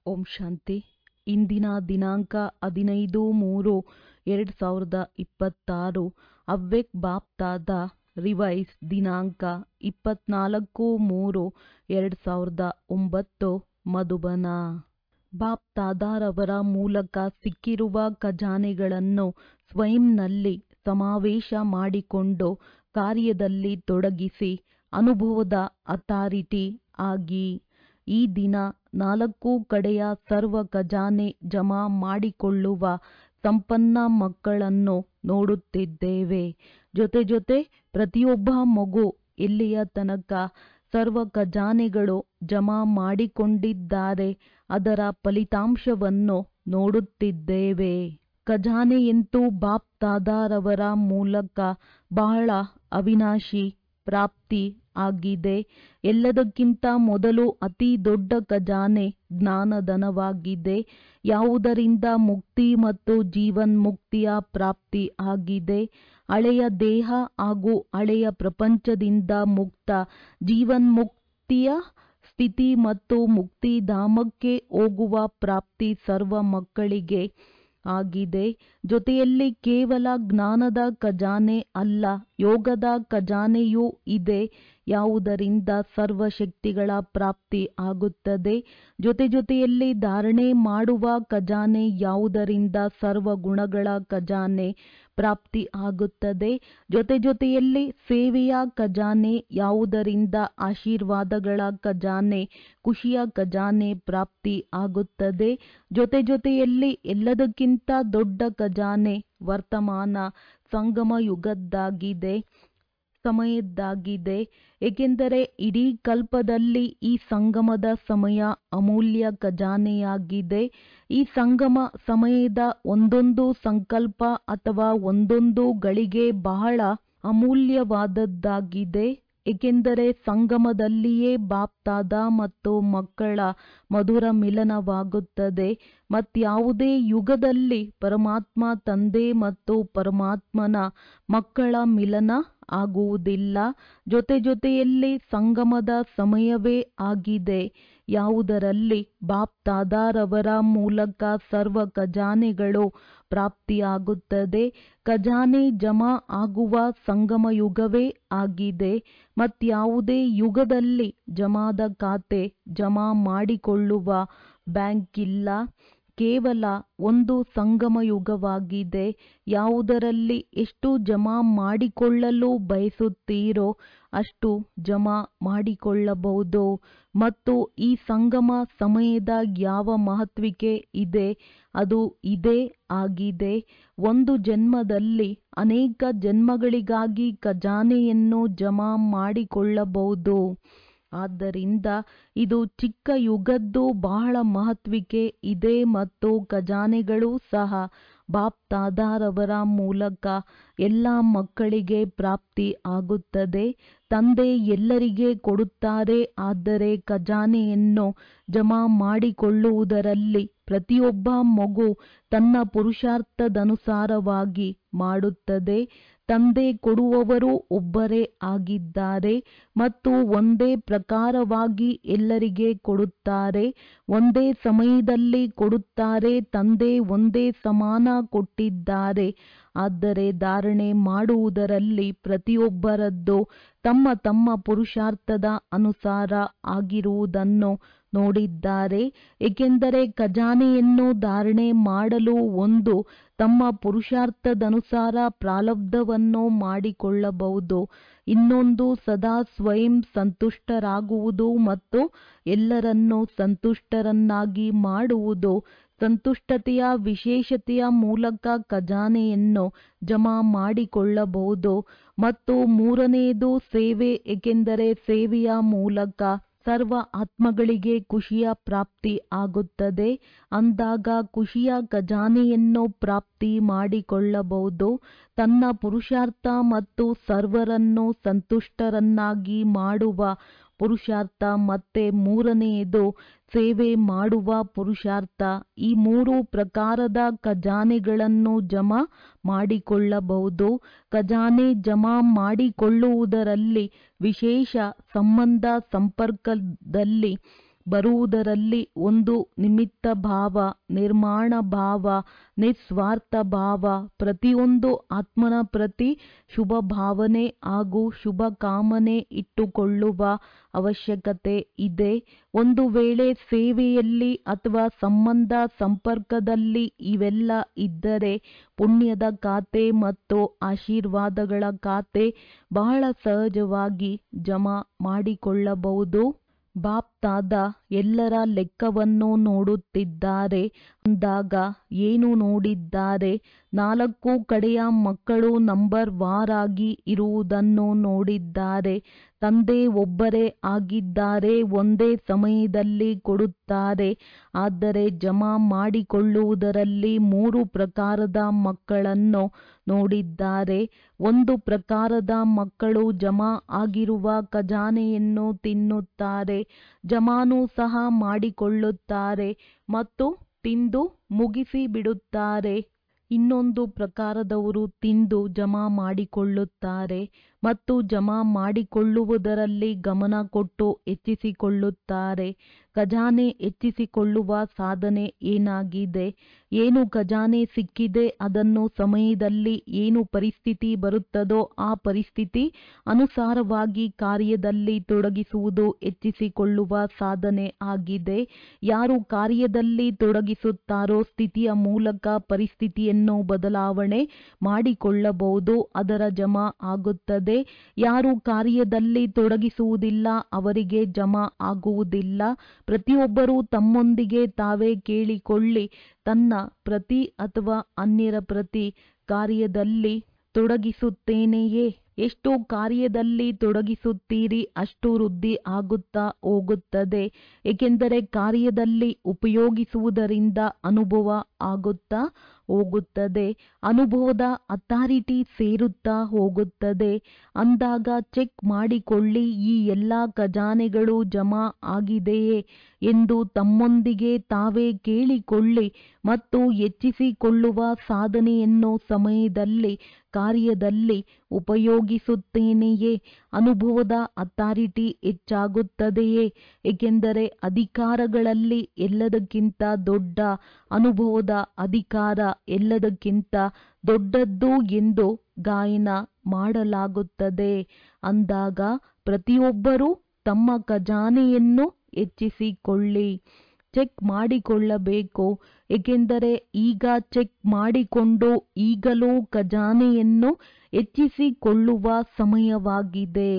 ಓಂ ಶಾಂತಿ ಇಂದಿನ ದಿನಾಂಕ ಹದಿನೈದು ಮೂರು ಎರಡು ಸಾವಿರದ ಇಪ್ಪತ್ತಾರು ಅವ್ಯಕ್ಟ್ ಬಾಪ್ತಾದ ರಿವೈಸ್ ದಿನಾಂಕ ಇಪ್ಪತ್ನಾಲ್ಕು ಮೂರು ಎರಡು ಸಾವಿರದ ಒಂಬತ್ತು ಮಧುಬನ ಬಾಪ್ತಾದಾರವರ ಮೂಲಕ ಸಿಕ್ಕಿರುವ ಖಜಾನೆಗಳನ್ನು ಸ್ವಯಂನಲ್ಲಿ ಸಮಾವೇಶ ಮಾಡಿಕೊಂಡು ಕಾರ್ಯದಲ್ಲಿ ತೊಡಗಿಸಿ ಅನುಭವದ ಅಥಾರಿಟಿ ಆಗಿ ಈ ದಿನ ನಾಲ್ಕು ಕಡೆಯ ಸರ್ವ ಖಜಾನೆ ಜಮಾ ಮಾಡಿಕೊಳ್ಳುವ ಸಂಪನ್ನ ಮಕ್ಕಳನ್ನು ನೋಡುತ್ತಿದ್ದೇವೆ ಜೊತೆ ಜೊತೆ ಪ್ರತಿಯೊಬ್ಬ ಮಗು ಇಲ್ಲಿಯ ತನಕ ಸರ್ವ ಖಜಾನೆಗಳು ಜಮಾ ಮಾಡಿಕೊಂಡಿದ್ದಾರೆ ಅದರ ಫಲಿತಾಂಶವನ್ನು ನೋಡುತ್ತಿದ್ದೇವೆ ಖಜಾನೆಯಂತೂ ಬಾಪ್ತಾದಾರವರ ಮೂಲಕ ಬಹಳ ಅವಿನಾಶಿ ಪ್ರಾಪ್ತಿ ಆಗಿದೆ ಎಲ್ಲದಕ್ಕಿಂತ ಮೊದಲು ಅತಿ ದೊಡ್ಡ ಖಜಾನೆ ಜ್ಞಾನಧನವಾಗಿದೆ ಯಾವುದರಿಂದ ಮುಕ್ತಿ ಮತ್ತು ಜೀವನ್ಮುಕ್ತಿಯ ಪ್ರಾಪ್ತಿ ಆಗಿದೆ ಹಳೆಯ ದೇಹ ಹಾಗೂ ಹಳೆಯ ಪ್ರಪಂಚದಿಂದ ಮುಕ್ತ ಜೀವನ್ಮುಕ್ತಿಯ ಸ್ಥಿತಿ ಮತ್ತು ಮುಕ್ತಿಧಾಮಕ್ಕೆ ಹೋಗುವ ಪ್ರಾಪ್ತಿ ಸರ್ವ ಮಕ್ಕಳಿಗೆ ಆಗಿದೆ ಜೊತೆಯಲ್ಲಿ ಕೇವಲ ಜ್ಞಾನದ ಖಜಾನೆ ಅಲ್ಲ ಯೋಗದ ಖಜಾನೆಯೂ ಇದೆ ಯಾವುದರಿಂದ ಸರ್ವ ಶಕ್ತಿಗಳ ಪ್ರಾಪ್ತಿ ಆಗುತ್ತದೆ ಜೊತೆ ಜೊತೆಯಲ್ಲಿ ಧಾರಣೆ ಮಾಡುವ ಖಜಾನೆ ಯಾವುದರಿಂದ ಸರ್ವ ಗುಣಗಳ ಖಜಾನೆ ಪ್ರಾಪ್ತಿ ಆಗುತ್ತದೆ ಜೊತೆ ಜೊತೆಯಲ್ಲಿ ಸೇವೆಯ ಖಜಾನೆ ಯಾವುದರಿಂದ ಆಶೀರ್ವಾದಗಳ ಖಜಾನೆ ಖುಷಿಯ ಖಜಾನೆ ಪ್ರಾಪ್ತಿ ಆಗುತ್ತದೆ ಜೊತೆ ಜೊತೆಯಲ್ಲಿ ಎಲ್ಲದಕ್ಕಿಂತ ದೊಡ್ಡ ಖಜಾನೆ ವರ್ತಮಾನ ಸಂಗಮ ಯುಗದ್ದಾಗಿದೆ ಸಮಯದ್ದಾಗಿದೆ ಏಕೆಂದರೆ ಇಡೀ ಕಲ್ಪದಲ್ಲಿ ಈ ಸಂಗಮದ ಸಮಯ ಅಮೂಲ್ಯ ಖಜಾನೆಯಾಗಿದೆ ಈ ಸಂಗಮ ಸಮಯದ ಒಂದೊಂದು ಸಂಕಲ್ಪ ಅಥವಾ ಒಂದೊಂದು ಗಳಿಗೆ ಬಹಳ ಅಮೂಲ್ಯವಾದದ್ದಾಗಿದೆ ಏಕೆಂದರೆ ಸಂಗಮದಲ್ಲಿಯೇ ಬಾಪ್ತಾದ ಮತ್ತು ಮಕ್ಕಳ ಮಧುರ ಮಿಲನವಾಗುತ್ತದೆ ಮತ್ಯಾವುದೇ ಯುಗದಲ್ಲಿ ಪರಮಾತ್ಮ ತಂದೆ ಮತ್ತು ಪರಮಾತ್ಮನ ಮಕ್ಕಳ ಮಿಲನ ಆಗುವುದಿಲ್ಲ ಜೊತೆ ಜೊತೆಯಲ್ಲಿ ಸಂಗಮದ ಸಮಯವೇ ಆಗಿದೆ ಯಾವುದರಲ್ಲಿ ಬಾಪ್ತಾದಾರವರ ಮೂಲಕ ಸರ್ವ ಖಜಾನೆಗಳು ಪ್ರಾಪ್ತಿಯಾಗುತ್ತದೆ ಖಜಾನೆ ಜಮಾ ಆಗುವ ಸಂಗಮ ಯುಗವೇ ಆಗಿದೆ ಮತ್ಯಾವುದೇ ಯುಗದಲ್ಲಿ ಜಮಾದ ಖಾತೆ ಜಮಾ ಮಾಡಿಕೊಳ್ಳುವ ಬ್ಯಾಂಕ್ ಇಲ್ಲ ಕೇವಲ ಒಂದು ಸಂಗಮ ಯುಗವಾಗಿದೆ ಯಾವುದರಲ್ಲಿ ಎಷ್ಟು ಜಮಾ ಮಾಡಿಕೊಳ್ಳಲು ಬಯಸುತ್ತೀರೋ ಅಷ್ಟು ಜಮಾ ಮಾಡಿಕೊಳ್ಳಬಹುದು ಮತ್ತು ಈ ಸಂಗಮ ಸಮಯದ ಯಾವ ಮಹತ್ವಿಕೆ ಇದೆ ಅದು ಇದೇ ಆಗಿದೆ ಒಂದು ಜನ್ಮದಲ್ಲಿ ಅನೇಕ ಜನ್ಮಗಳಿಗಾಗಿ ಖಜಾನೆಯನ್ನು ಜಮಾ ಮಾಡಿಕೊಳ್ಳಬಹುದು ಆದ್ದರಿಂದ ಇದು ಚಿಕ್ಕ ಯುಗದ್ದು ಬಹಳ ಮಹತ್ವಿಕೆ ಇದೆ ಮತ್ತು ಖಜಾನೆಗಳೂ ಸಹ ಬಾಪ್ತಾದಾರವರ ಮೂಲಕ ಎಲ್ಲ ಮಕ್ಕಳಿಗೆ ಪ್ರಾಪ್ತಿ ಆಗುತ್ತದೆ ತಂದೆ ಎಲ್ಲರಿಗೆ ಕೊಡುತ್ತಾರೆ ಆದರೆ ಖಜಾನೆಯನ್ನು ಜಮಾ ಮಾಡಿಕೊಳ್ಳುವುದರಲ್ಲಿ ಪ್ರತಿಯೊಬ್ಬ ಮಗು ತನ್ನ ಪುರುಷಾರ್ಥದನುಸಾರವಾಗಿ ಮಾಡುತ್ತದೆ ತಂದೆ ಕೊಡುವವರು ಒಬ್ಬರೇ ಆಗಿದ್ದಾರೆ ಮತ್ತು ಒಂದೇ ಪ್ರಕಾರವಾಗಿ ಎಲ್ಲರಿಗೆ ಕೊಡುತ್ತಾರೆ ಒಂದೇ ಸಮಯದಲ್ಲಿ ಕೊಡುತ್ತಾರೆ ತಂದೆ ಒಂದೇ ಸಮಾನ ಕೊಟ್ಟಿದ್ದಾರೆ ಆದರೆ ಧಾರಣೆ ಮಾಡುವುದರಲ್ಲಿ ಪ್ರತಿಯೊಬ್ಬರದ್ದು ತಮ್ಮ ತಮ್ಮ ಪುರುಷಾರ್ಥದ ಅನುಸಾರ ಆಗಿರುವುದನ್ನು ನೋಡಿದ್ದಾರೆ ಏಕೆಂದರೆ ಖಜಾನೆಯನ್ನು ಧಾರಣೆ ಮಾಡಲು ಒಂದು ತಮ್ಮ ಪುರುಷಾರ್ಥದನುಸಾರ ಪ್ರಾರಬ್ಧವನ್ನು ಮಾಡಿಕೊಳ್ಳಬಹುದು ಇನ್ನೊಂದು ಸದಾ ಸ್ವಯಂ ಸಂತುಷ್ಟರಾಗುವುದು ಮತ್ತು ಎಲ್ಲರನ್ನೂ ಸಂತುಷ್ಟರನ್ನಾಗಿ ಮಾಡುವುದು ಸಂತುಷ್ಟತೆಯ ವಿಶೇಷತೆಯ ಮೂಲಕ ಖಜಾನೆಯನ್ನು ಜಮಾ ಮಾಡಿಕೊಳ್ಳಬಹುದು ಮತ್ತು ಮೂರನೆಯದು ಸೇವೆ ಏಕೆಂದರೆ ಸೇವೆಯ ಮೂಲಕ ಸರ್ವ ಆತ್ಮಗಳಿಗೆ ಖುಷಿಯ ಪ್ರಾಪ್ತಿ ಆಗುತ್ತದೆ ಅಂದಾಗ ಖುಷಿಯ ಖಜಾನೆಯನ್ನು ಪ್ರಾಪ್ತಿ ಮಾಡಿಕೊಳ್ಳಬಹುದು ತನ್ನ ಪುರುಷಾರ್ಥ ಮತ್ತು ಸರ್ವರನ್ನು ಸಂತುಷ್ಟರನ್ನಾಗಿ ಮಾಡುವ ಪುರುಷಾರ್ಥ ಮತ್ತೆ ಮೂರನೆಯದು ಸೇವೆ ಮಾಡುವ ಪುರುಷಾರ್ಥ ಈ ಮೂರು ಪ್ರಕಾರದ ಖಜಾನೆಗಳನ್ನು ಜಮಾ ಮಾಡಿಕೊಳ್ಳಬಹುದು ಖಜಾನೆ ಜಮಾ ಮಾಡಿಕೊಳ್ಳುವುದರಲ್ಲಿ ವಿಶೇಷ ಸಂಬಂಧ ಸಂಪರ್ಕದಲ್ಲಿ ಬರುವುದರಲ್ಲಿ ಒಂದು ನಿಮಿತ್ತ ಭಾವ ನಿರ್ಮಾಣ ಭಾವ ನಿಸ್ವಾರ್ಥ ಭಾವ ಪ್ರತಿಯೊಂದು ಆತ್ಮನ ಪ್ರತಿ ಶುಭ ಭಾವನೆ ಹಾಗೂ ಶುಭ ಕಾಮನೆ ಇಟ್ಟುಕೊಳ್ಳುವ ಅವಶ್ಯಕತೆ ಇದೆ ಒಂದು ವೇಳೆ ಸೇವೆಯಲ್ಲಿ ಅಥವಾ ಸಂಬಂಧ ಸಂಪರ್ಕದಲ್ಲಿ ಇವೆಲ್ಲ ಇದ್ದರೆ ಪುಣ್ಯದ ಖಾತೆ ಮತ್ತು ಆಶೀರ್ವಾದಗಳ ಖಾತೆ ಬಹಳ ಸಹಜವಾಗಿ ಜಮಾ ಮಾಡಿಕೊಳ್ಳಬಹುದು ಬಾಪ್ತಾದ ಎಲ್ಲರ ಲೆಕ್ಕವನ್ನು ನೋಡುತ್ತಿದ್ದಾರೆ ಅಂದಾಗ ಏನು ನೋಡಿದ್ದಾರೆ ನಾಲ್ಕು ಕಡೆಯ ಮಕ್ಕಳು ನಂಬರ್ ವಾರಾಗಿ ಇರುವುದನ್ನು ನೋಡಿದ್ದಾರೆ ತಂದೆ ಒಬ್ಬರೇ ಆಗಿದ್ದಾರೆ ಒಂದೇ ಸಮಯದಲ್ಲಿ ಕೊಡುತ್ತಾರೆ ಆದರೆ ಜಮಾ ಮಾಡಿಕೊಳ್ಳುವುದರಲ್ಲಿ ಮೂರು ಪ್ರಕಾರದ ಮಕ್ಕಳನ್ನು ನೋಡಿದ್ದಾರೆ ಒಂದು ಪ್ರಕಾರದ ಮಕ್ಕಳು ಜಮಾ ಆಗಿರುವ ಖಜಾನೆಯನ್ನು ತಿನ್ನುತ್ತಾರೆ ಜಮಾನು ಸಹ ಮಾಡಿಕೊಳ್ಳುತ್ತಾರೆ ಮತ್ತು ತಿಂದು ಮುಗಿಸಿ ಬಿಡುತ್ತಾರೆ ಇನ್ನೊಂದು ಪ್ರಕಾರದವರು ತಿಂದು ಜಮಾ ಮಾಡಿಕೊಳ್ಳುತ್ತಾರೆ ಮತ್ತು ಜಮಾ ಮಾಡಿಕೊಳ್ಳುವುದರಲ್ಲಿ ಗಮನ ಕೊಟ್ಟು ಹೆಚ್ಚಿಸಿಕೊಳ್ಳುತ್ತಾರೆ ಖಜಾನೆ ಹೆಚ್ಚಿಸಿಕೊಳ್ಳುವ ಸಾಧನೆ ಏನಾಗಿದೆ ಏನು ಖಜಾನೆ ಸಿಕ್ಕಿದೆ ಅದನ್ನು ಸಮಯದಲ್ಲಿ ಏನು ಪರಿಸ್ಥಿತಿ ಬರುತ್ತದೋ ಆ ಪರಿಸ್ಥಿತಿ ಅನುಸಾರವಾಗಿ ಕಾರ್ಯದಲ್ಲಿ ತೊಡಗಿಸುವುದು ಹೆಚ್ಚಿಸಿಕೊಳ್ಳುವ ಸಾಧನೆ ಆಗಿದೆ ಯಾರು ಕಾರ್ಯದಲ್ಲಿ ತೊಡಗಿಸುತ್ತಾರೋ ಸ್ಥಿತಿಯ ಮೂಲಕ ಪರಿಸ್ಥಿತಿಯನ್ನು ಬದಲಾವಣೆ ಮಾಡಿಕೊಳ್ಳಬಹುದು ಅದರ ಜಮಾ ಆಗುತ್ತದೆ ಯಾರು ಕಾರ್ಯದಲ್ಲಿ ತೊಡಗಿಸುವುದಿಲ್ಲ ಅವರಿಗೆ ಜಮಾ ಆಗುವುದಿಲ್ಲ ಪ್ರತಿಯೊಬ್ಬರೂ ತಮ್ಮೊಂದಿಗೆ ತಾವೇ ಕೇಳಿಕೊಳ್ಳಿ ತನ್ನ ಪ್ರತಿ ಅಥವಾ ಅನ್ಯರ ಪ್ರತಿ ಕಾರ್ಯದಲ್ಲಿ ತೊಡಗಿಸುತ್ತೇನೆಯೇ ಎಷ್ಟು ಕಾರ್ಯದಲ್ಲಿ ತೊಡಗಿಸುತ್ತೀರಿ ಅಷ್ಟು ವೃದ್ಧಿ ಆಗುತ್ತಾ ಹೋಗುತ್ತದೆ ಏಕೆಂದರೆ ಕಾರ್ಯದಲ್ಲಿ ಉಪಯೋಗಿಸುವುದರಿಂದ ಅನುಭವ ಆಗುತ್ತಾ ಹೋಗುತ್ತದೆ ಅನುಭವದ ಅಥಾರಿಟಿ ಸೇರುತ್ತಾ ಹೋಗುತ್ತದೆ ಅಂದಾಗ ಚೆಕ್ ಮಾಡಿಕೊಳ್ಳಿ ಈ ಎಲ್ಲ ಖಜಾನೆಗಳು ಜಮಾ ಆಗಿದೆಯೇ ಎಂದು ತಮ್ಮೊಂದಿಗೆ ತಾವೇ ಕೇಳಿಕೊಳ್ಳಿ ಮತ್ತು ಹೆಚ್ಚಿಸಿಕೊಳ್ಳುವ ಸಾಧನೆಯನ್ನು ಸಮಯದಲ್ಲಿ ಕಾರ್ಯದಲ್ಲಿ ಉಪಯೋಗಿಸುತ್ತೇನೆಯೇ ಅನುಭವದ ಅಥಾರಿಟಿ ಹೆಚ್ಚಾಗುತ್ತದೆಯೇ ಏಕೆಂದರೆ ಅಧಿಕಾರಗಳಲ್ಲಿ ಎಲ್ಲದಕ್ಕಿಂತ ದೊಡ್ಡ ಅನುಭವದ ಅಧಿಕಾರ ಎಲ್ಲದಕ್ಕಿಂತ ದೊಡ್ಡದ್ದು ಎಂದು ಗಾಯನ ಮಾಡಲಾಗುತ್ತದೆ ಅಂದಾಗ ಪ್ರತಿಯೊಬ್ಬರೂ ತಮ್ಮ ಖಜಾನೆಯನ್ನು ಹೆಚ್ಚಿಸಿಕೊಳ್ಳಿ ಚೆಕ್ ಮಾಡಿಕೊಳ್ಳಬೇಕು ಏಕೆಂದರೆ ಈಗ ಚೆಕ್ ಮಾಡಿಕೊಂಡು ಈಗಲೂ ಖಜಾನೆಯನ್ನು ಹೆಚ್ಚಿಸಿಕೊಳ್ಳುವ ಸಮಯವಾಗಿದೆ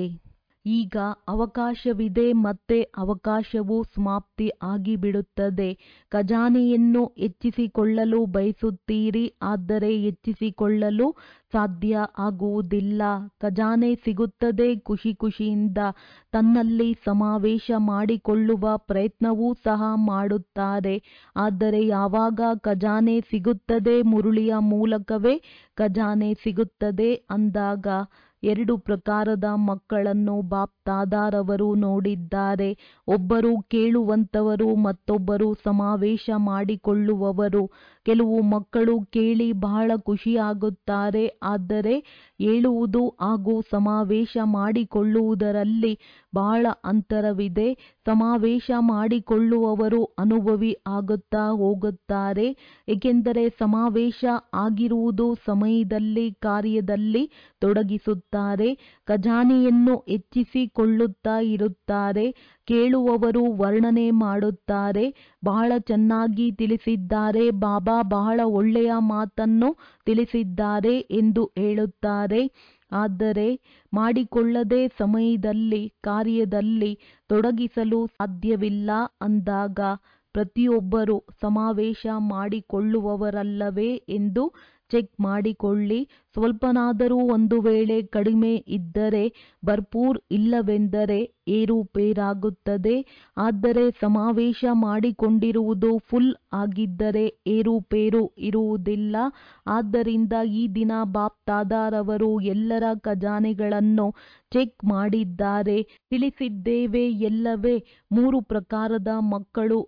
ಈಗ ಅವಕಾಶವಿದೆ ಮತ್ತೆ ಅವಕಾಶವು ಸಮಾಪ್ತಿ ಆಗಿಬಿಡುತ್ತದೆ ಖಜಾನೆಯನ್ನು ಹೆಚ್ಚಿಸಿಕೊಳ್ಳಲು ಬಯಸುತ್ತೀರಿ ಆದರೆ ಹೆಚ್ಚಿಸಿಕೊಳ್ಳಲು ಸಾಧ್ಯ ಆಗುವುದಿಲ್ಲ ಖಜಾನೆ ಸಿಗುತ್ತದೆ ಖುಷಿ ಖುಷಿಯಿಂದ ತನ್ನಲ್ಲಿ ಸಮಾವೇಶ ಮಾಡಿಕೊಳ್ಳುವ ಪ್ರಯತ್ನವೂ ಸಹ ಮಾಡುತ್ತಾರೆ ಆದರೆ ಯಾವಾಗ ಖಜಾನೆ ಸಿಗುತ್ತದೆ ಮುರುಳಿಯ ಮೂಲಕವೇ ಖಜಾನೆ ಸಿಗುತ್ತದೆ ಅಂದಾಗ ಎರಡು ಪ್ರಕಾರದ ಮಕ್ಕಳನ್ನು ಬಾಪ್ತಾದಾರವರು ನೋಡಿದ್ದಾರೆ ಒಬ್ಬರು ಕೇಳುವಂತವರು ಮತ್ತೊಬ್ಬರು ಸಮಾವೇಶ ಮಾಡಿಕೊಳ್ಳುವವರು ಕೆಲವು ಮಕ್ಕಳು ಕೇಳಿ ಬಹಳ ಖುಷಿಯಾಗುತ್ತಾರೆ ಆದರೆ ಹೇಳುವುದು ಹಾಗೂ ಸಮಾವೇಶ ಮಾಡಿಕೊಳ್ಳುವುದರಲ್ಲಿ ಬಹಳ ಅಂತರವಿದೆ ಸಮಾವೇಶ ಮಾಡಿಕೊಳ್ಳುವವರು ಅನುಭವಿ ಆಗುತ್ತಾ ಹೋಗುತ್ತಾರೆ ಏಕೆಂದರೆ ಸಮಾವೇಶ ಆಗಿರುವುದು ಸಮಯದಲ್ಲಿ ಕಾರ್ಯದಲ್ಲಿ ತೊಡಗಿಸುತ್ತಾರೆ ಖಜಾನೆಯನ್ನು ಹೆಚ್ಚಿಸಿಕೊಳ್ಳುತ್ತಾ ಇರುತ್ತಾರೆ ಕೇಳುವವರು ವರ್ಣನೆ ಮಾಡುತ್ತಾರೆ ಬಹಳ ಚೆನ್ನಾಗಿ ತಿಳಿಸಿದ್ದಾರೆ ಬಾಬಾ ಬಹಳ ಒಳ್ಳೆಯ ಮಾತನ್ನು ತಿಳಿಸಿದ್ದಾರೆ ಎಂದು ಹೇಳುತ್ತಾರೆ ಆದರೆ ಮಾಡಿಕೊಳ್ಳದೆ ಸಮಯದಲ್ಲಿ ಕಾರ್ಯದಲ್ಲಿ ತೊಡಗಿಸಲು ಸಾಧ್ಯವಿಲ್ಲ ಅಂದಾಗ ಪ್ರತಿಯೊಬ್ಬರು ಸಮಾವೇಶ ಮಾಡಿಕೊಳ್ಳುವವರಲ್ಲವೇ ಎಂದು ಚೆಕ್ ಮಾಡಿಕೊಳ್ಳಿ ಸ್ವಲ್ಪನಾದರೂ ಒಂದು ವೇಳೆ ಕಡಿಮೆ ಇದ್ದರೆ ಭರ್ಪೂರ್ ಇಲ್ಲವೆಂದರೆ ಏರುಪೇರಾಗುತ್ತದೆ ಆದರೆ ಸಮಾವೇಶ ಮಾಡಿಕೊಂಡಿರುವುದು ಫುಲ್ ಆಗಿದ್ದರೆ ಏರುಪೇರು ಇರುವುದಿಲ್ಲ ಆದ್ದರಿಂದ ಈ ದಿನ ಬಾಪ್ತಾದಾರವರು ಎಲ್ಲರ ಖಜಾನೆಗಳನ್ನು ಚೆಕ್ ಮಾಡಿದ್ದಾರೆ ತಿಳಿಸಿದ್ದೇವೆ ಎಲ್ಲವೇ ಮೂರು ಪ್ರಕಾರದ ಮಕ್ಕಳು ಇದ್ದಾರೆ. ಈಗ ತಮ್ಮೊಂದಿಗೆ ತಾವೇ ನಾನು ಯಾರು ಎಂದು ಚೆಕ್ ಮಾಡಿಕೊಳ್ಳಿ.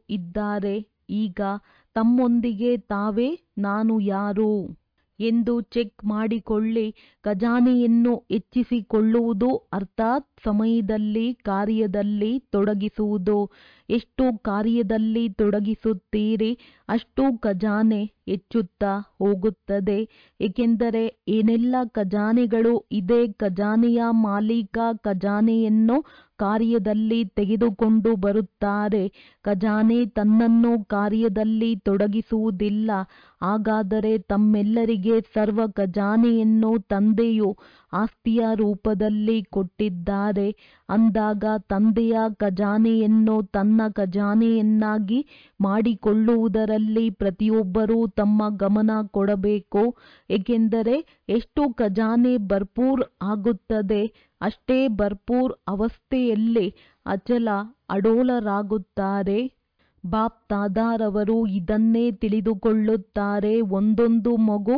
ಎಂದು ಚೆಕ್ ಮಾಡಿಕೊಳ್ಳಿ ಖಜಾನೆಯನ್ನು ಹೆಚ್ಚಿಸಿಕೊಳ್ಳುವುದು ಅರ್ಥಾತ್ ಸಮಯದಲ್ಲಿ ಕಾರ್ಯದಲ್ಲಿ ತೊಡಗಿಸುವುದು ಎಷ್ಟು ಕಾರ್ಯದಲ್ಲಿ ತೊಡಗಿಸುತ್ತೀರಿ ಅಷ್ಟು ಖಜಾನೆ ಹೆಚ್ಚುತ್ತಾ ಹೋಗುತ್ತದೆ ಏಕೆಂದರೆ ಏನೆಲ್ಲ ಖಜಾನೆಗಳು ಇದೆ ಖಜಾನೆಯ ಮಾಲೀಕ ಖಜಾನೆಯನ್ನು ಕಾರ್ಯದಲ್ಲಿ ತೆಗೆದುಕೊಂಡು ಬರುತ್ತಾರೆ ಖಜಾನೆ ತನ್ನನ್ನು ಕಾರ್ಯದಲ್ಲಿ ತೊಡಗಿಸುವುದಿಲ್ಲ ಹಾಗಾದರೆ ತಮ್ಮೆಲ್ಲರಿಗೆ ಸರ್ವ ಖಜಾನೆಯನ್ನು ತಂದೆಯು ಆಸ್ತಿಯ ರೂಪದಲ್ಲಿ ಕೊಟ್ಟಿದ್ದಾರೆ ಅಂದಾಗ ತಂದೆಯ ಖಜಾನೆಯನ್ನು ತನ್ನ ಖಜಾನೆಯನ್ನಾಗಿ ಮಾಡಿಕೊಳ್ಳುವುದರಲ್ಲಿ ಪ್ರತಿಯೊಬ್ಬರೂ ತಮ್ಮ ಗಮನ ಕೊಡಬೇಕು ಏಕೆಂದರೆ ಎಷ್ಟು ಖಜಾನೆ ಭರ್ಪೂರ್ ಆಗುತ್ತದೆ ಅಷ್ಟೇ ಭರ್ಪೂರ್ ಅವಸ್ಥೆಯಲ್ಲಿ ಅಚಲ ಅಡೋಲರಾಗುತ್ತಾರೆ ಬಾಪ್ ತಾದಾರವರು ಇದನ್ನೇ ತಿಳಿದುಕೊಳ್ಳುತ್ತಾರೆ ಒಂದೊಂದು ಮಗು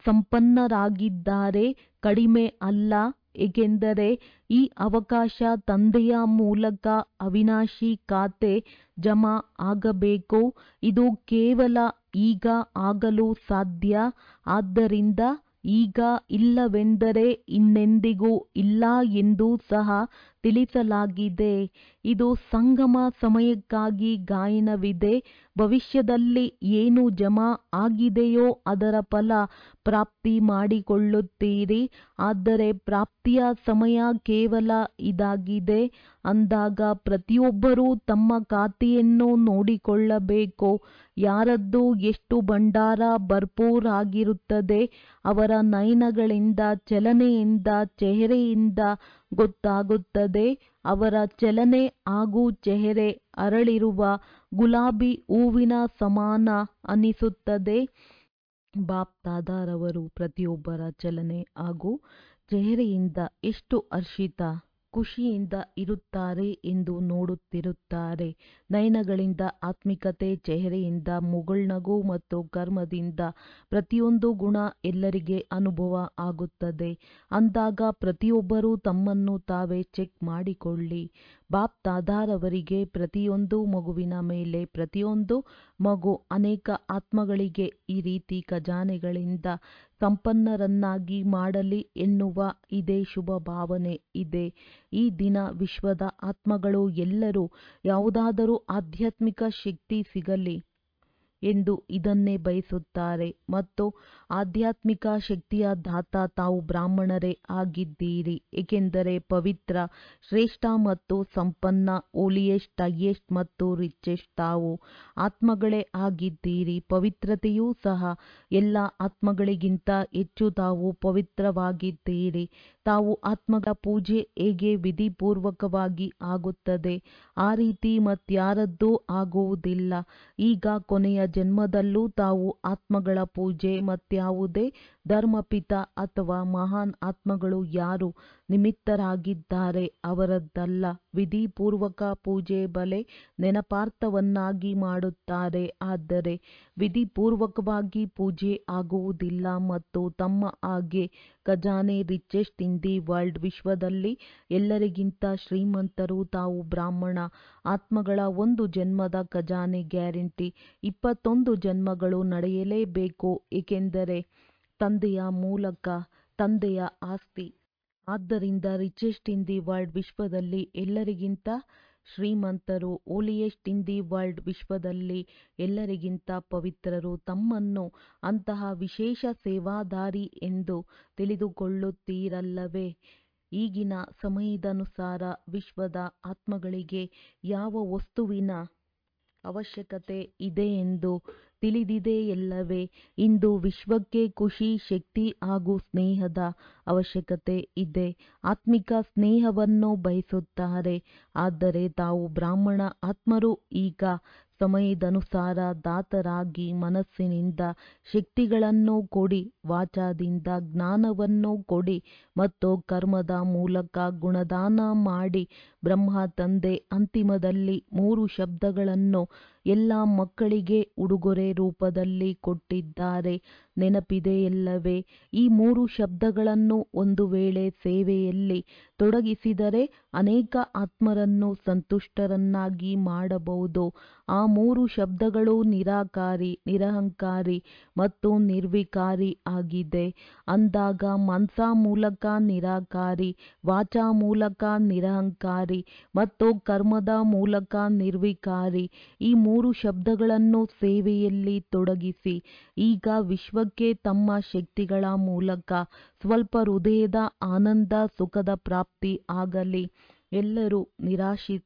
ಸಂಪನ್ನರಾಗಿದ್ದಾರೆ ಕಡಿಮೆ ಅಲ್ಲ ಏಕೆಂದರೆ ಈ ಅವಕಾಶ ತಂದೆಯ ಮೂಲಕ ಅವಿನಾಶಿ ಖಾತೆ ಜಮಾ ಆಗಬೇಕು ಇದು ಕೇವಲ ಈಗ ಆಗಲು ಸಾಧ್ಯ ಆದ್ದರಿಂದ ಈಗ ಇಲ್ಲವೆಂದರೆ ಇನ್ನೆಂದಿಗೂ ಇಲ್ಲ ಎಂದು ಸಹ ತಿಳಿಸಲಾಗಿದೆ ಇದು ಸಂಗಮ ಸಮಯಕ್ಕಾಗಿ ಗಾಯನವಿದೆ ಭವಿಷ್ಯದಲ್ಲಿ ಏನು ಜಮಾ ಆಗಿದೆಯೋ ಅದರ ಫಲ ಪ್ರಾಪ್ತಿ ಮಾಡಿಕೊಳ್ಳುತ್ತೀರಿ ಆದರೆ ಪ್ರಾಪ್ತಿಯ ಸಮಯ ಕೇವಲ ಇದಾಗಿದೆ ಅಂದಾಗ ಪ್ರತಿಯೊಬ್ಬರೂ ತಮ್ಮ ಖಾತೆಯನ್ನು ನೋಡಿಕೊಳ್ಳಬೇಕು ಯಾರದ್ದು ಎಷ್ಟು ಭಂಡಾರ ಭರ್ಪೂರ್ ಆಗಿರುತ್ತದೆ ಅವರ ನಯನಗಳಿಂದ ಚಲನೆಯಿಂದ ಚೆಹರೆಯಿಂದ ಗೊತ್ತಾಗುತ್ತದೆ ಅವರ ಚಲನೆ ಹಾಗೂ ಚೆಹರೆ ಅರಳಿರುವ ಗುಲಾಬಿ ಹೂವಿನ ಸಮಾನ ಅನಿಸುತ್ತದೆ ಬಾಪ್ ದಾದಾರವರು ಪ್ರತಿಯೊಬ್ಬರ ಚಲನೆ ಹಾಗೂ ಚೆಹರೆಯಿಂದ ಎಷ್ಟು ಹರ್ಷಿತ ಖುಷಿಯಿಂದ ಇರುತ್ತಾರೆ ಎಂದು ನೋಡುತ್ತಿರುತ್ತಾರೆ ನಯನಗಳಿಂದ ಆತ್ಮಿಕತೆ ಚೆಹರೆಯಿಂದ ಮುಗುಳ್ನಗು ಮತ್ತು ಕರ್ಮದಿಂದ ಪ್ರತಿಯೊಂದು ಗುಣ ಎಲ್ಲರಿಗೆ ಅನುಭವ ಆಗುತ್ತದೆ ಅಂದಾಗ ಪ್ರತಿಯೊಬ್ಬರೂ ತಮ್ಮನ್ನು ತಾವೇ ಚೆಕ್ ಮಾಡಿಕೊಳ್ಳಿ ಬಾಪ್ ದಾದಾರವರಿಗೆ ಪ್ರತಿಯೊಂದು ಮಗುವಿನ ಮೇಲೆ ಪ್ರತಿಯೊಂದು ಮಗು ಅನೇಕ ಆತ್ಮಗಳಿಗೆ ಈ ರೀತಿ ಖಜಾನೆಗಳಿಂದ ಸಂಪನ್ನರನ್ನಾಗಿ ಮಾಡಲಿ ಎನ್ನುವ ಇದೇ ಶುಭ ಭಾವನೆ ಇದೆ ಈ ದಿನ ವಿಶ್ವದ ಆತ್ಮಗಳು ಎಲ್ಲರೂ ಯಾವುದಾದರೂ ಆಧ್ಯಾತ್ಮಿಕ ಶಕ್ತಿ ಸಿಗಲಿ ಎಂದು ಇದನ್ನೇ ಬಯಸುತ್ತಾರೆ ಮತ್ತು ಆಧ್ಯಾತ್ಮಿಕ ಶಕ್ತಿಯ ದಾತ ತಾವು ಬ್ರಾಹ್ಮಣರೇ ಆಗಿದ್ದೀರಿ ಏಕೆಂದರೆ ಪವಿತ್ರ ಶ್ರೇಷ್ಠ ಮತ್ತು ಸಂಪನ್ನ ಓಲಿಯೆಸ್ಟ್ ಹೈಯೆಸ್ಟ್ ಮತ್ತು ರಿಚೆಸ್ಟ್ ತಾವು ಆತ್ಮಗಳೇ ಆಗಿದ್ದೀರಿ ಪವಿತ್ರತೆಯೂ ಸಹ ಎಲ್ಲ ಆತ್ಮಗಳಿಗಿಂತ ಹೆಚ್ಚು ತಾವು ಪವಿತ್ರವಾಗಿದ್ದೀರಿ ತಾವು ಆತ್ಮಗಳ ಪೂಜೆ ಹೇಗೆ ವಿಧಿಪೂರ್ವಕವಾಗಿ ಆಗುತ್ತದೆ ಆ ರೀತಿ ಮತ್ಯಾರದ್ದೂ ಆಗುವುದಿಲ್ಲ ಈಗ ಕೊನೆಯ ಜನ್ಮದಲ್ಲೂ ತಾವು ಆತ್ಮಗಳ ಪೂಜೆ ಮತ್ಯಾವುದೇ ಧರ್ಮಪಿತ ಅಥವಾ ಮಹಾನ್ ಆತ್ಮಗಳು ಯಾರು ನಿಮಿತ್ತರಾಗಿದ್ದಾರೆ ಅವರದ್ದಲ್ಲ ವಿಧಿಪೂರ್ವಕ ಪೂಜೆ ಬಲೆ ನೆನಪಾರ್ಥವನ್ನಾಗಿ ಮಾಡುತ್ತಾರೆ ಆದರೆ ವಿಧಿಪೂರ್ವಕವಾಗಿ ಪೂಜೆ ಆಗುವುದಿಲ್ಲ ಮತ್ತು ತಮ್ಮ ಹಾಗೆ ಖಜಾನೆ ರಿಚೆಸ್ಟ್ ಇನ್ ದಿ ವರ್ಲ್ಡ್ ವಿಶ್ವದಲ್ಲಿ ಎಲ್ಲರಿಗಿಂತ ಶ್ರೀಮಂತರು ತಾವು ಬ್ರಾಹ್ಮಣ ಆತ್ಮಗಳ ಒಂದು ಜನ್ಮದ ಖಜಾನೆ ಗ್ಯಾರಂಟಿ ಇಪ್ಪತ್ತೊಂದು ಜನ್ಮಗಳು ನಡೆಯಲೇಬೇಕು ಏಕೆಂದರೆ ತಂದೆಯ ಮೂಲಕ ತಂದೆಯ ಆಸ್ತಿ ಆದ್ದರಿಂದ ರಿಚೆಸ್ಟ್ ಇನ್ ದಿ ವರ್ಲ್ಡ್ ವಿಶ್ವದಲ್ಲಿ ಎಲ್ಲರಿಗಿಂತ ಶ್ರೀಮಂತರು ಓಲಿಯೆಸ್ಟ್ ಇನ್ ದಿ ವರ್ಲ್ಡ್ ವಿಶ್ವದಲ್ಲಿ ಎಲ್ಲರಿಗಿಂತ ಪವಿತ್ರರು ತಮ್ಮನ್ನು ಅಂತಹ ವಿಶೇಷ ಸೇವಾದಾರಿ ಎಂದು ತಿಳಿದುಕೊಳ್ಳುತ್ತೀರಲ್ಲವೇ ಈಗಿನ ಸಮಯದನುಸಾರ ವಿಶ್ವದ ಆತ್ಮಗಳಿಗೆ ಯಾವ ವಸ್ತುವಿನ ಅವಶ್ಯಕತೆ ಇದೆ ಎಂದು ತಿಳಿದಿದೆಯಲ್ಲವೇ ಇಂದು ವಿಶ್ವಕ್ಕೆ ಖುಷಿ ಶಕ್ತಿ ಹಾಗೂ ಸ್ನೇಹದ ಅವಶ್ಯಕತೆ ಇದೆ ಆತ್ಮಿಕ ಸ್ನೇಹವನ್ನು ಬಯಸುತ್ತಾರೆ ಆದರೆ ತಾವು ಬ್ರಾಹ್ಮಣ ಆತ್ಮರು ಈಗ ಸಮಯದನುಸಾರ ದಾತರಾಗಿ ಮನಸ್ಸಿನಿಂದ ಶಕ್ತಿಗಳನ್ನು ಕೊಡಿ ವಾಚಾದಿಂದ ಜ್ಞಾನವನ್ನು ಕೊಡಿ ಮತ್ತು ಕರ್ಮದ ಮೂಲಕ ಗುಣದಾನ ಮಾಡಿ ಬ್ರಹ್ಮ ತಂದೆ ಅಂತಿಮದಲ್ಲಿ ಮೂರು ಶಬ್ದಗಳನ್ನು ಎಲ್ಲ ಮಕ್ಕಳಿಗೆ ಉಡುಗೊರೆ ರೂಪದಲ್ಲಿ ಕೊಟ್ಟಿದ್ದಾರೆ ನೆನಪಿದೆಯಲ್ಲವೇ ಈ ಮೂರು ಶಬ್ದಗಳನ್ನು ಒಂದು ವೇಳೆ ಸೇವೆಯಲ್ಲಿ ತೊಡಗಿಸಿದರೆ ಅನೇಕ ಆತ್ಮರನ್ನು ಸಂತುಷ್ಟರನ್ನಾಗಿ ಮಾಡಬಹುದು ಆ ಮೂರು ಶಬ್ದಗಳು ನಿರಾಕಾರಿ ನಿರಹಂಕಾರಿ ಮತ್ತು ನಿರ್ವಿಕಾರಿ ಆಗಿದೆ ಅಂದಾಗ ಮನ್ಸಾ ಮೂಲಕ ನಿರಾಕಾರಿ ವಾಚಾ ಮೂಲಕ ನಿರಹಂಕಾರಿ ಮತ್ತು ಕರ್ಮದ ಮೂಲಕ ನಿರ್ವಿಕಾರಿ ಈ ಮೂರು ಶಬ್ದಗಳನ್ನು ಸೇವೆಯಲ್ಲಿ ತೊಡಗಿಸಿ ಈಗ ವಿಶ್ವಕ್ಕೆ ತಮ್ಮ ಶಕ್ತಿಗಳ ಮೂಲಕ ಸ್ವಲ್ಪ ಹೃದಯದ ಆನಂದ ಸುಖದ ಪ್ರಾಪ್ತಿ ಆಗಲಿ ಎಲ್ಲರೂ ನಿರಾಶಿ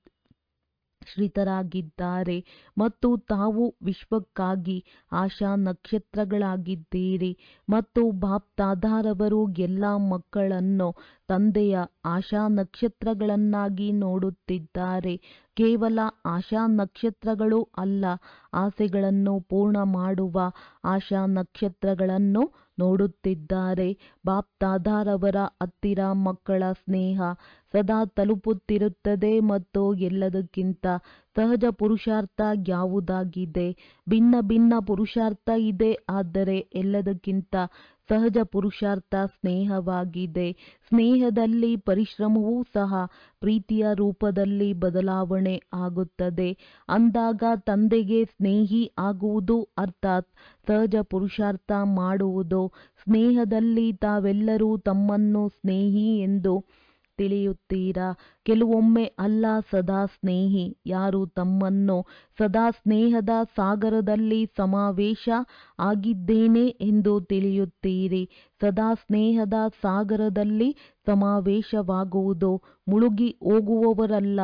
ಶ್ರಿತರಾಗಿದ್ದಾರೆ ಮತ್ತು ತಾವು ವಿಶ್ವಕ್ಕಾಗಿ ಆಶಾ ನಕ್ಷತ್ರಗಳಾಗಿದ್ದೀರಿ ಮತ್ತು ಬಾಪ್ ದಾದಾರವರು ಎಲ್ಲ ಮಕ್ಕಳನ್ನು ತಂದೆಯ ಆಶಾ ನಕ್ಷತ್ರಗಳನ್ನಾಗಿ ನೋಡುತ್ತಿದ್ದಾರೆ ಕೇವಲ ಆಶಾ ನಕ್ಷತ್ರಗಳು ಅಲ್ಲ ಆಸೆಗಳನ್ನು ಪೂರ್ಣ ಮಾಡುವ ಆಶಾ ನಕ್ಷತ್ರಗಳನ್ನು ನೋಡುತ್ತಿದ್ದಾರೆ ಬಾಪ್ ದಾದಾರವರ ಹತ್ತಿರ ಮಕ್ಕಳ ಸ್ನೇಹ ಸದಾ ತಲುಪುತ್ತಿರುತ್ತದೆ ಮತ್ತು ಎಲ್ಲದಕ್ಕಿಂತ ಸಹಜ ಪುರುಷಾರ್ಥ ಯಾವುದಾಗಿದೆ ಭಿನ್ನ ಭಿನ್ನ ಪುರುಷಾರ್ಥ ಇದೆ ಆದರೆ ಎಲ್ಲದಕ್ಕಿಂತ ಸಹಜ ಪುರುಷಾರ್ಥ ಸ್ನೇಹವಾಗಿದೆ ಸ್ನೇಹದಲ್ಲಿ ಪರಿಶ್ರಮವೂ ಸಹ ಪ್ರೀತಿಯ ರೂಪದಲ್ಲಿ ಬದಲಾವಣೆ ಆಗುತ್ತದೆ ಅಂದಾಗ ತಂದೆಗೆ ಸ್ನೇಹಿ ಆಗುವುದು ಅರ್ಥಾತ್ ಸಹಜ ಪುರುಷಾರ್ಥ ಮಾಡುವುದು ಸ್ನೇಹದಲ್ಲಿ ತಾವೆಲ್ಲರೂ ತಮ್ಮನ್ನು ಸ್ನೇಹಿ ಎಂದು ತಿಳಿಯುತ್ತೀರಾ ಕೆಲವೊಮ್ಮೆ ಅಲ್ಲ ಸದಾ ಸ್ನೇಹಿ ಯಾರು ತಮ್ಮನ್ನು ಸದಾ ಸ್ನೇಹದ ಸಾಗರದಲ್ಲಿ ಸಮಾವೇಶ ಆಗಿದ್ದೇನೆ ಎಂದು ತಿಳಿಯುತ್ತೀರಿ ಸದಾ ಸ್ನೇಹದ ಸಾಗರದಲ್ಲಿ ಸಮಾವೇಶವಾಗುವುದು ಮುಳುಗಿ ಹೋಗುವವರಲ್ಲ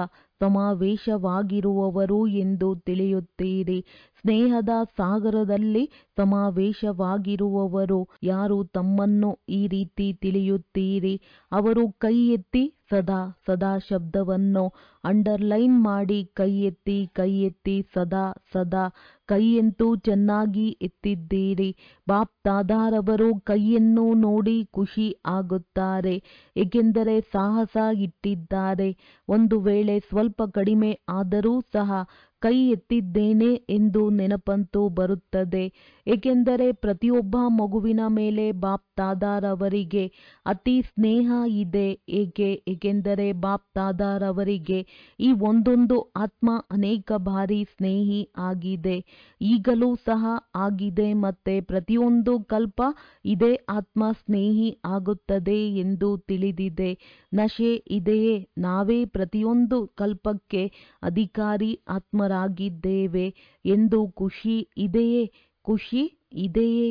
ಸಮಾವೇಶವಾಗಿರುವವರು ಎಂದು ತಿಳಿಯುತ್ತೀರಿ ಸ್ನೇಹದ ಸಾಗರದಲ್ಲಿ ಸಮಾವೇಶವಾಗಿರುವವರು ಯಾರು ತಮ್ಮನ್ನು ಈ ರೀತಿ ತಿಳಿಯುತ್ತೀರಿ ಅವರು ಕೈ ಎತ್ತಿ ಸದಾ ಸದಾ ಶಬ್ದವನ್ನು ಅಂಡರ್ಲೈನ್ ಮಾಡಿ ಕೈ ಎತ್ತಿ ಕೈ ಎತ್ತಿ ಸದಾ ಸದಾ ಕೈಯಂತೂ ಚೆನ್ನಾಗಿ ಎತ್ತಿದ್ದೀರಿ ಬಾಪ್ ದಾದಾರವರು ಕೈಯನ್ನು ನೋಡಿ ಖುಷಿ ಆಗುತ್ತಾರೆ ಏಕೆಂದರೆ ಸಾಹಸ ಇಟ್ಟಿದ್ದಾರೆ ಒಂದು ವೇಳೆ ಸ್ವಲ್ಪ ಕಡಿಮೆ ಆದರೂ ಸಹ ಕೈ ಎತ್ತಿದ್ದೇನೆ ಎಂದು ನೆನಪಂತೂ ಬರುತ್ತದೆ ಏಕೆಂದರೆ ಪ್ರತಿಯೊಬ್ಬ ಮಗುವಿನ ಮೇಲೆ ಬಾಪ್ ದಾದಾರವರಿಗೆ ಅತಿ ಸ್ನೇಹ ಇದೆ ಏಕೆ ಏಕೆಂದರೆ ಬಾಪ್ ದಾದಾರವರಿಗೆ ಈ ಒಂದೊಂದು ಆತ್ಮ ಅನೇಕ ಬಾರಿ ಸ್ನೇಹಿ ಆಗಿದೆ ಈಗಲೂ ಸಹ ಆಗಿದೆ ಮತ್ತೆ ಪ್ರತಿಯೊಂದು ಕಲ್ಪ ಇದೇ ಆತ್ಮ ಸ್ನೇಹಿ ಆಗುತ್ತದೆ ಎಂದು ತಿಳಿದಿದೆ ನಶೆ ಇದೆಯೇ ನಾವೇ ಪ್ರತಿಯೊಂದು ಕಲ್ಪಕ್ಕೆ ಅಧಿಕಾರಿ ಆತ್ಮರಾಗಿದ್ದೇವೆ ಎಂದು ಖುಷಿ ಇದೆಯೇ ಖುಷಿ ಇದೆಯೇ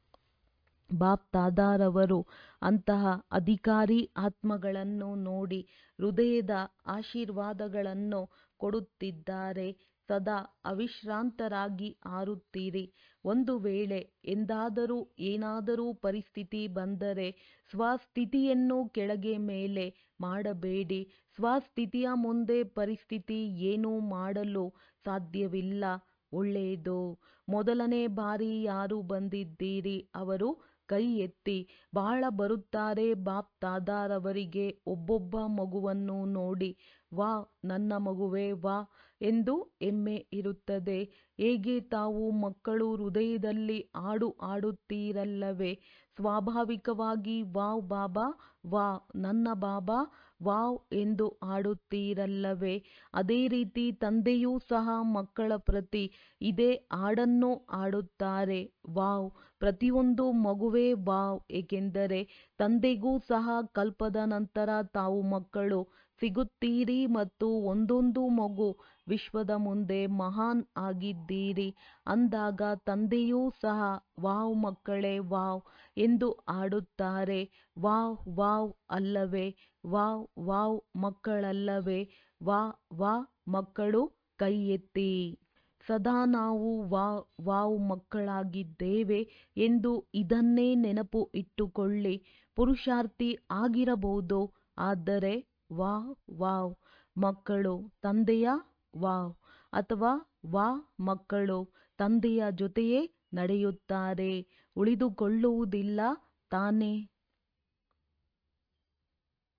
ಬಾಪ್ ದಾದಾರವರು ಅಂತಹ ಅಧಿಕಾರಿ ಆತ್ಮಗಳನ್ನು ನೋಡಿ ಹೃದಯದ ಆಶೀರ್ವಾದಗಳನ್ನು ಕೊಡುತ್ತಿದ್ದಾರೆ ಸದಾ ಅವಿಶ್ರಾಂತರಾಗಿ ಆರುತ್ತೀರಿ ಒಂದು ವೇಳೆ ಎಂದಾದರೂ ಏನಾದರೂ ಪರಿಸ್ಥಿತಿ ಬಂದರೆ ಸ್ವಸ್ಥಿತಿಯನ್ನು ಕೆಳಗೆ ಮೇಲೆ ಮಾಡಬೇಡಿ ಸ್ವಸ್ಥಿತಿಯ ಮುಂದೆ ಪರಿಸ್ಥಿತಿ ಏನೂ ಮಾಡಲು ಸಾಧ್ಯವಿಲ್ಲ ಒಳ್ಳೆಯದು ಮೊದಲನೇ ಬಾರಿ ಯಾರು ಬಂದಿದ್ದೀರಿ ಅವರು ಕೈ ಎತ್ತಿ ಬಹಳ ಬರುತ್ತಾರೆ ಬಾಪ್ ದಾದಾರವರಿಗೆ ಒಬ್ಬೊಬ್ಬ ಮಗುವನ್ನು ನೋಡಿ ವಾ ನನ್ನ ಮಗುವೇ ವಾ ಎಂದು ಹೆಮ್ಮೆ ಇರುತ್ತದೆ ಹೇಗೆ ತಾವು ಮಕ್ಕಳು ಹೃದಯದಲ್ಲಿ ಹಾಡು ಹಾಡುತ್ತೀರಲ್ಲವೇ ಸ್ವಾಭಾವಿಕವಾಗಿ ವಾವ್ ಬಾಬಾ ವಾವ್ ನನ್ನ ಬಾಬಾ ವಾವ್ ಎಂದು ಹಾಡುತ್ತೀರಲ್ಲವೇ ಅದೇ ರೀತಿ ತಂದೆಯೂ ಸಹ ಮಕ್ಕಳ ಪ್ರತಿ ಇದೇ ಹಾಡನ್ನು ಹಾಡುತ್ತಾರೆ ವಾವ್ ಪ್ರತಿಯೊಂದು ಮಗುವೇ ವಾವ್ ಏಕೆಂದರೆ ತಂದೆಗೂ ಸಹ ಕಲ್ಪದ ನಂತರ ತಾವು ಮಕ್ಕಳು ಸಿಗುತ್ತೀರಿ ಮತ್ತು ಒಂದೊಂದು ಮಗು ವಿಶ್ವದ ಮುಂದೆ ಮಹಾನ್ ಆಗಿದ್ದೀರಿ ಅಂದಾಗ ತಂದೆಯೂ ಸಹ ವಾವ್ ಮಕ್ಕಳೇ ವಾವ್ ಎಂದು ಹಾಡುತ್ತಾರೆ ವಾವ್ ವಾವ್ ಅಲ್ಲವೇ ವಾವ್ ವಾವ್ ಮಕ್ಕಳಲ್ಲವೇ ವಾ ವಾ ಮಕ್ಕಳು ಕೈ ಎತ್ತಿ ಸದಾ ನಾವು ವಾವ್ ವಾವ್ ಮಕ್ಕಳಾಗಿದ್ದೇವೆ ಎಂದು ಇದನ್ನೇ ನೆನಪು ಇಟ್ಟುಕೊಳ್ಳಿ ಪುರುಷಾರ್ಥಿ ಆಗಿರಬಹುದು ಆದರೆ ವಾವ್ ವಾವ್ ಮಕ್ಕಳು ತಂದೆಯ ವಾವ್ ಅಥವಾ ವಾ ಮಕ್ಕಳು ತಂದೆಯ ಜೊತೆಯೇ ನಡೆಯುತ್ತಾರೆ ಉಳಿದುಕೊಳ್ಳುವುದಿಲ್ಲ ತಾನೇ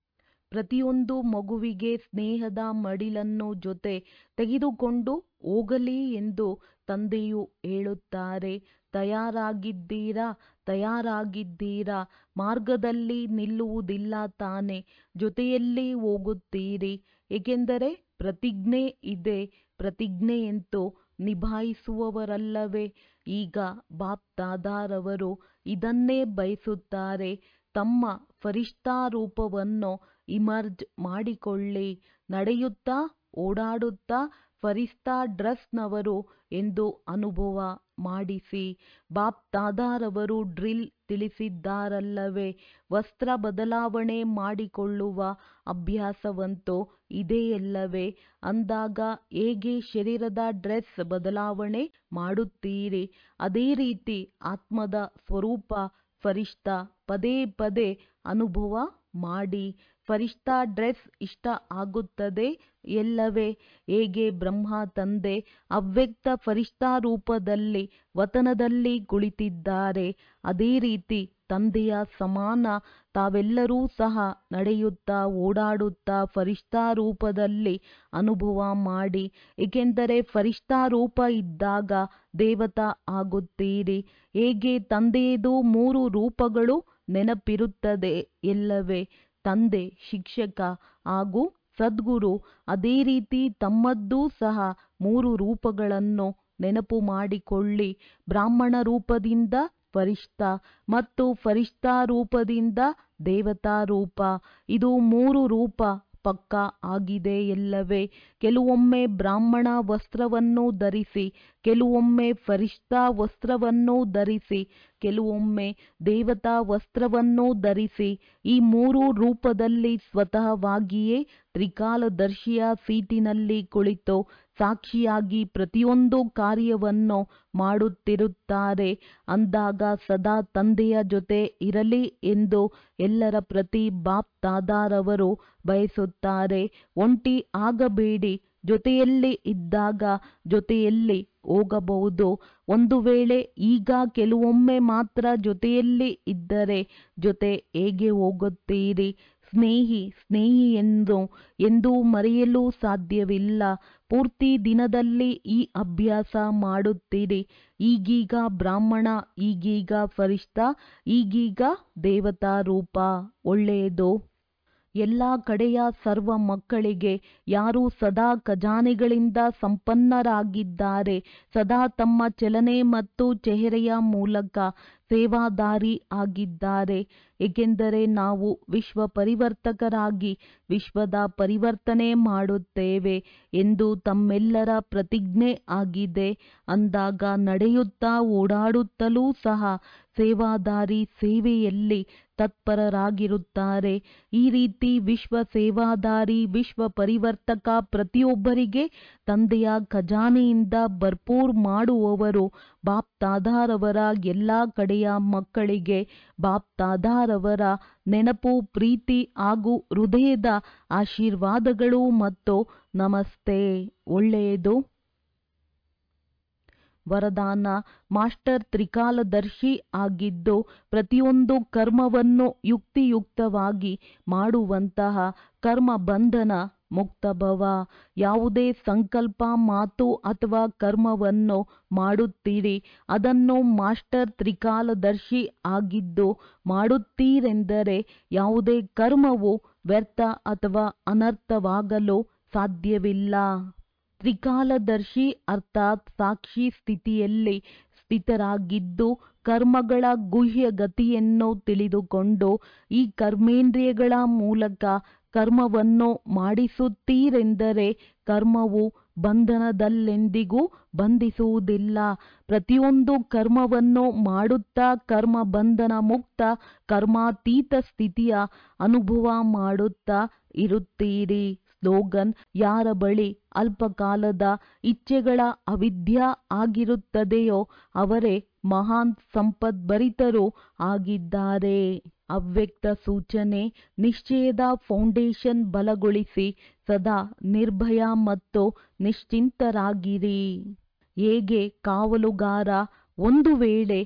ಪ್ರತಿಯೊಂದು ಮಗುವಿಗೆ ಸ್ನೇಹದ ಮಡಿಲನ್ನು ಜೊತೆ ತೆಗೆದುಕೊಂಡು ಹೋಗಲಿ ಎಂದು ತಂದೆಯು ಹೇಳುತ್ತಾರೆ ತಯಾರಾಗಿದ್ದೀರಾ ತಯಾರಾಗಿದ್ದೀರಾ ಮಾರ್ಗದಲ್ಲಿ ನಿಲ್ಲುವುದಿಲ್ಲ ತಾನೆ ಜೊತೆಯಲ್ಲಿ ಹೋಗುತ್ತೀರಿ ಏಕೆಂದರೆ ಪ್ರತಿಜ್ಞೆ ಇದೆ ಪ್ರತಿಜ್ಞೆಯಂತೂ ನಿಭಾಯಿಸುವವರಲ್ಲವೇ ಈಗ ಬಾಪ್ ದಾದಾರವರು ಇದನ್ನೇ ಬಯಸುತ್ತಾರೆ ತಮ್ಮ ಫರಿಷ್ಠಾ ರೂಪವನ್ನು ಇಮರ್ಜ್ ಮಾಡಿಕೊಳ್ಳಿ ನಡೆಯುತ್ತಾ ಓಡಾಡುತ್ತಾ ಫರಿಷ್ಠಾ ಡ್ರೆಸ್ನವರು ಎಂದು ಅನುಭವ ಮಾಡಿಸಿ ಬಾಪ್ ದಾದಾರವರು ಡ್ರಿಲ್ ತಿಳಿಸಿದ್ದಾರಲ್ಲವೇ ವಸ್ತ್ರ ಬದಲಾವಣೆ ಮಾಡಿಕೊಳ್ಳುವ ಅಭ್ಯಾಸವಂತೂ ಇದೆಯಲ್ಲವೇ ಅಂದಾಗ ಹೇಗೆ ಶರೀರದ ಡ್ರೆಸ್ ಬದಲಾವಣೆ ಮಾಡುತ್ತೀರಿ ಅದೇ ರೀತಿ ಆತ್ಮದ ಸ್ವರೂಪ ಫರಿಷ್ಠ ಪದೇ ಪದೇ ಅನುಭವ ಮಾಡಿ ಫರಿಷ್ಠಾ ಡ್ರೆಸ್ ಇಷ್ಟ ಆಗುತ್ತದೆ ಎಲ್ಲವೇ ಹೇಗೆ ಬ್ರಹ್ಮ ತಂದೆ ಅವ್ಯಕ್ತ ಫರಿಷ್ಠಾ ರೂಪದಲ್ಲಿ ವತನದಲ್ಲಿ ಕುಳಿತಿದ್ದಾರೆ ಅದೇ ರೀತಿ ತಂದೆಯ ಸಮಾನ ತಾವೆಲ್ಲರೂ ಸಹ ನಡೆಯುತ್ತಾ ಓಡಾಡುತ್ತಾ ಫರಿಷ್ಠಾ ರೂಪದಲ್ಲಿ ಅನುಭವ ಮಾಡಿ ಏಕೆಂದರೆ ಫರಿಷ್ಠಾ ರೂಪ ಇದ್ದಾಗ ದೇವತಾ ಆಗುತ್ತೀರಿ ಹೇಗೆ ತಂದೆಯದು ಮೂರು ರೂಪಗಳು ನೆನಪಿರುತ್ತದೆ ಎಲ್ಲವೇ ತಂದೆ ಶಿಕ್ಷಕ ಹಾಗೂ ಸದ್ಗುರು ಅದೇ ರೀತಿ ತಮ್ಮದ್ದೂ ಸಹ ಮೂರು ರೂಪಗಳನ್ನು ನೆನಪು ಮಾಡಿಕೊಳ್ಳಿ ಬ್ರಾಹ್ಮಣ ರೂಪದಿಂದ ಫರಿಷ್ಠ ಮತ್ತು ಫರಿಷ್ಠಾ ರೂಪದಿಂದ ದೇವತಾ ರೂಪ ಇದು ಮೂರು ರೂಪ ಪಕ್ಕ ಆಗಿದೆ ಎಲ್ಲವೇ ಕೆಲವೊಮ್ಮೆ ಬ್ರಾಹ್ಮಣ ವಸ್ತ್ರವನ್ನು ಧರಿಸಿ ಕೆಲವೊಮ್ಮೆ ಫರಿಷ್ಠಾ ವಸ್ತ್ರವನ್ನು ಧರಿಸಿ ಕೆಲವೊಮ್ಮೆ ದೇವತಾ ವಸ್ತ್ರವನ್ನು ಧರಿಸಿ ಈ ಮೂರು ರೂಪದಲ್ಲಿ ಸ್ವತಃವಾಗಿಯೇ ತ್ರಿಕಾಲದರ್ಶಿಯ ಸೀಟಿನಲ್ಲಿ ಕುಳಿತು ಸಾಕ್ಷಿಯಾಗಿ ಪ್ರತಿಯೊಂದು ಕಾರ್ಯವನ್ನು ಮಾಡುತ್ತಿರುತ್ತಾರೆ ಅಂದಾಗ ಸದಾ ತಂದೆಯ ಜೊತೆ ಇರಲಿ ಎಂದು ಎಲ್ಲರ ಪ್ರತಿ ಬಾಪ್ ದಾದಾರವರು ಬಯಸುತ್ತಾರೆ ಒಂಟಿ ಆಗಬೇಡಿ ಜೊತೆಯಲ್ಲಿ ಇದ್ದಾಗ ಜೊತೆಯಲ್ಲಿ ಹೋಗಬಹುದು ಒಂದು ವೇಳೆ ಈಗ ಕೆಲವೊಮ್ಮೆ ಮಾತ್ರ ಜೊತೆಯಲ್ಲಿ ಇದ್ದರೆ ಜೊತೆ ಹೇಗೆ ಹೋಗುತ್ತೀರಿ ಸ್ನೇಹಿ ಸ್ನೇಹಿಯನ್ನು ಎಂದೂ ಮರೆಯಲು ಸಾಧ್ಯವಿಲ್ಲ ಪೂರ್ತಿ ದಿನದಲ್ಲಿ ಈ ಅಭ್ಯಾಸ ಮಾಡುತ್ತೀರಿ ಈಗೀಗ ಬ್ರಾಹ್ಮಣ ಈಗೀಗ ಫರಿಷ್ಠ ಈಗೀಗ ದೇವತಾ ರೂಪ ಒಳ್ಳೆಯದು ಎಲ್ಲ ಕಡೆಯ ಸರ್ವ ಮಕ್ಕಳಿಗೆ ಯಾರು ಸದಾ ಖಜಾನೆಗಳಿಂದ ಸಂಪನ್ನರಾಗಿದ್ದಾರೆ ಸದಾ ತಮ್ಮ ಚಲನೆ ಮತ್ತು ಚೆಹರೆಯ ಮೂಲಕ ಸೇವಾದಾರಿ ಆಗಿದ್ದಾರೆ ಏಕೆಂದರೆ ನಾವು ವಿಶ್ವ ಪರಿವರ್ತಕರಾಗಿ ವಿಶ್ವದ ಪರಿವರ್ತನೆ ಮಾಡುತ್ತೇವೆ ಎಂದು ತಮ್ಮೆಲ್ಲರ ಪ್ರತಿಜ್ಞೆ ಆಗಿದೆ ಅಂದಾಗ ನಡೆಯುತ್ತಾ ಓಡಾಡುತ್ತಲೂ ಸಹ ಸೇವಾದಾರಿ ಸೇವೆಯಲ್ಲಿ ತತ್ಪರರಾಗಿರುತ್ತಾರೆ ಈ ರೀತಿ ವಿಶ್ವ ಸೇವಾದಾರಿ ವಿಶ್ವ ಪರಿವರ್ತಕ ಪ್ರತಿಯೊಬ್ಬರಿಗೆ ತಂದೆಯ ಖಜಾನೆಯಿಂದ ಭರ್ಪೂರ್ ಮಾಡುವವರು ಬಾಪ್ ತಾದಾರವರ ಎಲ್ಲ ಕಡೆಯ ಮಕ್ಕಳಿಗೆ ಬಾಪ್ ತಾದಾರವರ ನೆನಪು ಪ್ರೀತಿ ಹಾಗೂ ಹೃದಯದ ಆಶೀರ್ವಾದಗಳು ಮತ್ತು ನಮಸ್ತೆ ಒಳ್ಳೆಯದು ವರದಾನ ಮಾಸ್ಟರ್ ತ್ರಿಕಾಲದರ್ಶಿ ಆಗಿದ್ದು ಪ್ರತಿಯೊಂದು ಕರ್ಮವನ್ನು ಯುಕ್ತಿಯುಕ್ತವಾಗಿ ಮಾಡುವಂತಹ ಕರ್ಮ ಬಂಧನ ಮುಕ್ತಭವ ಯಾವುದೇ ಸಂಕಲ್ಪ ಮಾತು ಅಥವಾ ಕರ್ಮವನ್ನು ಮಾಡುತ್ತೀರಿ ಅದನ್ನು ಮಾಸ್ಟರ್ ತ್ರಿಕಾಲದರ್ಶಿ ಆಗಿದ್ದು ಮಾಡುತ್ತೀರೆಂದರೆ ಯಾವುದೇ ಕರ್ಮವು ವ್ಯರ್ಥ ಅಥವಾ ಅನರ್ಥವಾಗಲು ಸಾಧ್ಯವಿಲ್ಲ ತ್ರಿಕಾಲದರ್ಶಿ ಅರ್ಥಾತ್ ಸಾಕ್ಷಿ ಸ್ಥಿತಿಯಲ್ಲಿ ಸ್ಥಿತರಾಗಿದ್ದು ಕರ್ಮಗಳ ಗುಹ್ಯ ಗತಿಯನ್ನು ತಿಳಿದುಕೊಂಡು ಈ ಕರ್ಮೇಂದ್ರಿಯಗಳ ಮೂಲಕ ಕರ್ಮವನ್ನು ಮಾಡಿಸುತ್ತೀರೆಂದರೆ ಕರ್ಮವು ಬಂಧನದಲ್ಲೆಂದಿಗೂ ಬಂಧಿಸುವುದಿಲ್ಲ ಪ್ರತಿಯೊಂದು ಕರ್ಮವನ್ನು ಮಾಡುತ್ತಾ ಕರ್ಮ ಬಂಧನ ಮುಕ್ತ ಕರ್ಮಾತೀತ ಸ್ಥಿತಿಯ ಅನುಭವ ಮಾಡುತ್ತಾ ಇರುತ್ತೀರಿ ಸ್ಲೋಗನ್ ಯಾರ ಬಳಿ ಅಲ್ಪಕಾಲದ ಇಚ್ಛೆಗಳ ಅವಿದ್ಯ ಆಗಿರುತ್ತದೆಯೋ ಅವರೇ ಮಹಾನ್ ಸಂಪದ್ಭರಿತರು ಆಗಿದ್ದಾರೆ ಅವ್ಯಕ್ತ ಸೂಚನೆ ನಿಶ್ಚಯದ ಫೌಂಡೇಶನ್ ಬಲಗೊಳಿಸಿ ಸದಾ ನಿರ್ಭಯ ಮತ್ತು ನಿಶ್ಚಿಂತರಾಗಿರಿ ಹೇಗೆ ಕಾವಲುಗಾರ ಒಂದು ವೇಳೆ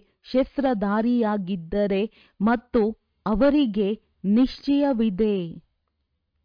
ಶಸ್ತ್ರಧಾರಿಯಾಗಿದ್ದರೆ ಮತ್ತು ಅವರಿಗೆ ನಿಶ್ಚಯವಿದೆ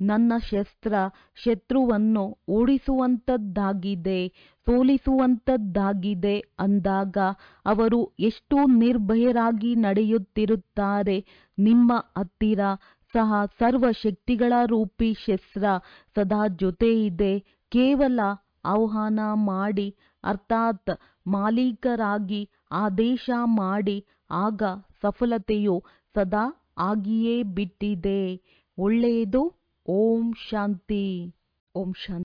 ನನ್ನ ಶಸ್ತ್ರ ಶತ್ರುವನ್ನು ಓಡಿಸುವಂಥದ್ದಾಗಿದೆ ಸೋಲಿಸುವಂಥದ್ದಾಗಿದೆ ಅಂದಾಗ ಅವರು ಎಷ್ಟು ನಿರ್ಭಯರಾಗಿ ನಡೆಯುತ್ತಿರುತ್ತಾರೆ ನಿಮ್ಮ ಹತ್ತಿರ ಸಹ ಸರ್ವಶಕ್ತಿಗಳ ರೂಪಿ ಶಸ್ತ್ರ ಸದಾ ಜೊತೆ ಇದೆ ಕೇವಲ ಆಹ್ವಾನ ಮಾಡಿ ಅರ್ಥಾತ್ ಮಾಲೀಕರಾಗಿ ಆದೇಶ ಮಾಡಿ ಆಗ ಸಫಲತೆಯು ಸದಾ ಆಗಿಯೇ ಬಿಟ್ಟಿದೆ ಒಳ್ಳೆಯದು ಓಂ ಶಾಂತಿ ಓಂ ಶಾಂತಿ